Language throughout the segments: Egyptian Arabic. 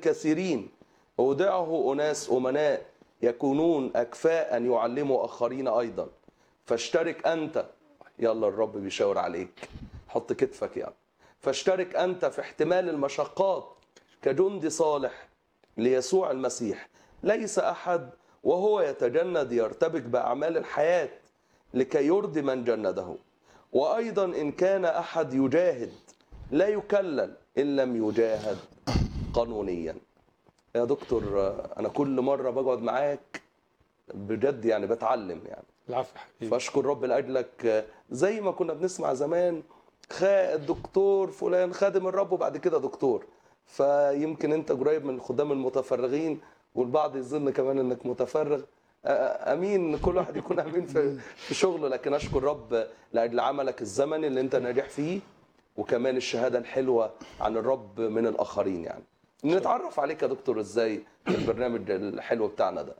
كثيرين أودعه أناس أمناء يكونون أكفاء أن يعلموا آخرين أيضا فاشترك أنت يلا الرب بيشاور عليك حط كتفك يعني فاشترك أنت في احتمال المشقات كجندي صالح ليسوع المسيح ليس أحد وهو يتجند يرتبك بأعمال الحياة لكي يرضي من جنده وأيضا إن كان أحد يجاهد لا يكلل إن لم يجاهد قانونيا يا دكتور أنا كل مرة بقعد معاك بجد يعني بتعلم يعني العفو حبيبي فاشكر رب لاجلك زي ما كنا بنسمع زمان خا الدكتور فلان خادم الرب وبعد كده دكتور فيمكن انت قريب من الخدام المتفرغين والبعض يظن كمان انك متفرغ آه، امين كل واحد يكون امين في في شغله لكن اشكر رب لاجل عملك الزمني اللي انت ناجح فيه وكمان الشهاده الحلوه عن الرب من الاخرين يعني نتعرف عليك يا دكتور ازاي في البرنامج الحلو بتاعنا ده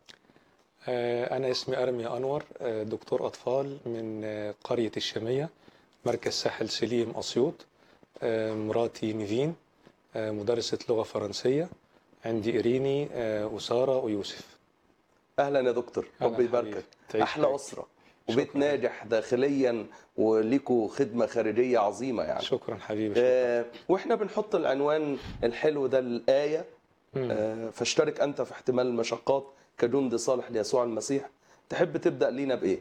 آه، أنا اسمي أرمي أنور آه، دكتور أطفال من آه، قرية الشامية مركز ساحل سليم أسيوط آه، مراتي نيفين آه، مدرسة لغة فرنسية عندي إيريني آه، وسارة ويوسف اهلا يا دكتور أهلا ربي حبيبي. يباركك تعيش احلى خير. اسره وبيت شكراً. ناجح داخليا وليكوا خدمه خارجيه عظيمه يعني شكرا حبيبي شكرا. آه واحنا بنحط العنوان الحلو ده الايه مم. آه فاشترك انت في احتمال المشقات كجند صالح ليسوع المسيح تحب تبدا لينا بايه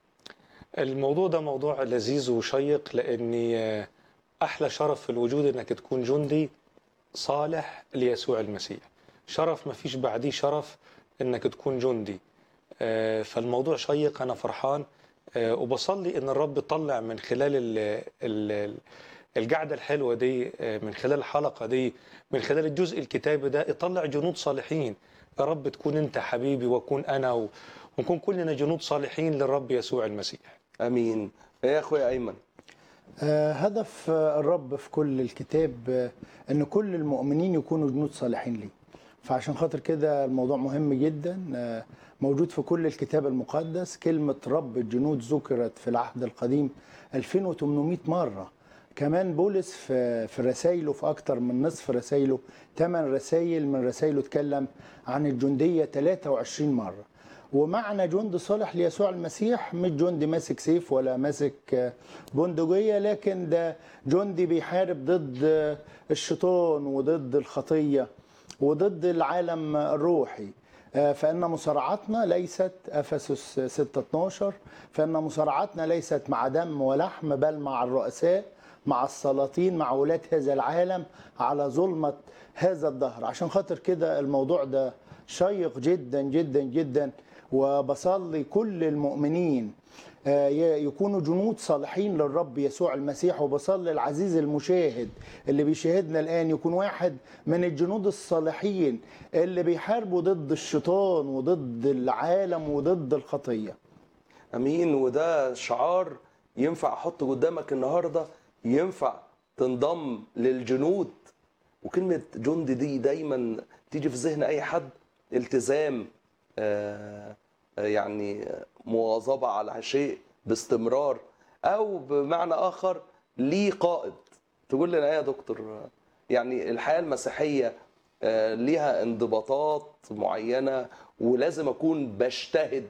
الموضوع ده موضوع لذيذ وشيق لاني آه، احلى شرف في الوجود انك تكون جندي صالح ليسوع المسيح شرف ما فيش بعديه شرف انك تكون جندي آه، فالموضوع شيق انا فرحان آه، وبصلي ان الرب يطلع من خلال ال ال القعده الحلوه دي آه، من خلال الحلقه دي من خلال الجزء الكتابي ده يطلع جنود صالحين يا رب تكون انت حبيبي واكون انا و- ونكون كلنا جنود صالحين للرب يسوع المسيح امين يا اخويا ايمن آه، هدف آه، الرب في كل الكتاب آه، ان كل المؤمنين يكونوا جنود صالحين ليه فعشان خاطر كده الموضوع مهم جدا آه، موجود في كل الكتاب المقدس كلمة رب الجنود ذكرت في العهد القديم 2800 مرة كمان بولس في في رسائله في اكتر من نصف رسائله ثمان رسائل من رسائله اتكلم عن الجنديه 23 مره ومعنى جند صالح ليسوع المسيح مش جندي ماسك سيف ولا ماسك آه، بندقيه لكن ده جندي بيحارب ضد آه، الشيطان وضد الخطيه وضد العالم الروحي آه، فإن مصارعتنا ليست أفسس 6 12 فإن مصارعتنا ليست مع دم ولحم بل مع الرؤساء مع السلاطين مع ولاة هذا العالم على ظلمة هذا الدهر عشان خاطر كده الموضوع ده شيق جدا جدا جدا وبصلي كل المؤمنين آه، ي- يكونوا جنود صالحين للرب يسوع المسيح وبصلي العزيز المشاهد اللي بيشاهدنا الآن يكون واحد من الجنود الصالحين اللي بيحاربوا ضد الشيطان وضد العالم وضد الخطية امين وده شعار ينفع احطه قدامك النهارده ينفع تنضم للجنود وكلمه جندي دي دايما تيجي في ذهن اي حد التزام آه، آه، يعني مواظبه على شيء باستمرار او بمعنى اخر ليه قائد تقول لنا ايه يا دكتور يعني الحياه المسيحيه آه، ليها انضباطات معينه ولازم اكون بجتهد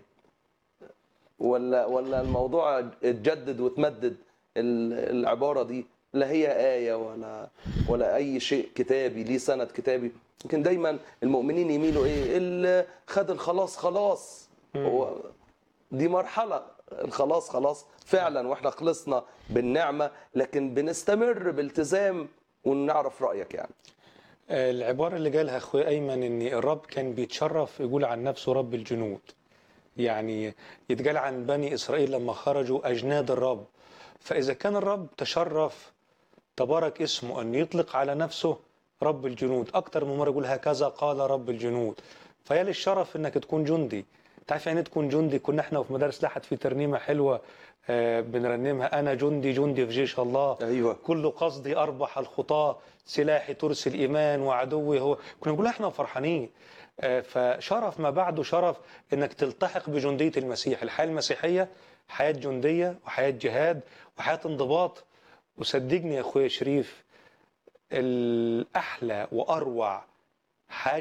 ولا ولا الموضوع اتجدد وتمدد ال- العباره دي لا هي ايه ولا ولا اي شيء كتابي ليه سند كتابي يمكن دايما المؤمنين يميلوا ايه اللي خد الخلاص خلاص هو دي مرحله الخلاص خلاص فعلا واحنا خلصنا بالنعمه لكن بنستمر بالتزام ونعرف رايك يعني آه، العبارة اللي قالها أخوي أيمن إن الرب كان بيتشرف يقول عن نفسه رب الجنود يعني يتقال عن بني إسرائيل لما خرجوا أجناد الرب فإذا كان الرب تشرف تبارك اسمه أن يطلق على نفسه رب الجنود أكتر من مرة يقول هكذا قال رب الجنود فيا للشرف إنك تكون جندي تعرف يعني إيه تكون جندي كنا احنا في مدارس لحد في ترنيمة حلوة آه، بنرنمها أنا جندي جندي في جيش الله ايوه كل قصدي أربح الخطاة سلاحي ترس الإيمان وعدوي هو كنا نقول احنا فرحانين آه، فشرف ما بعده شرف انك تلتحق بجندية المسيح الحياة المسيحية حياة جندية وحياة جهاد وحياة انضباط وصدقني يا اخويا شريف الأحلى وأروع حاجه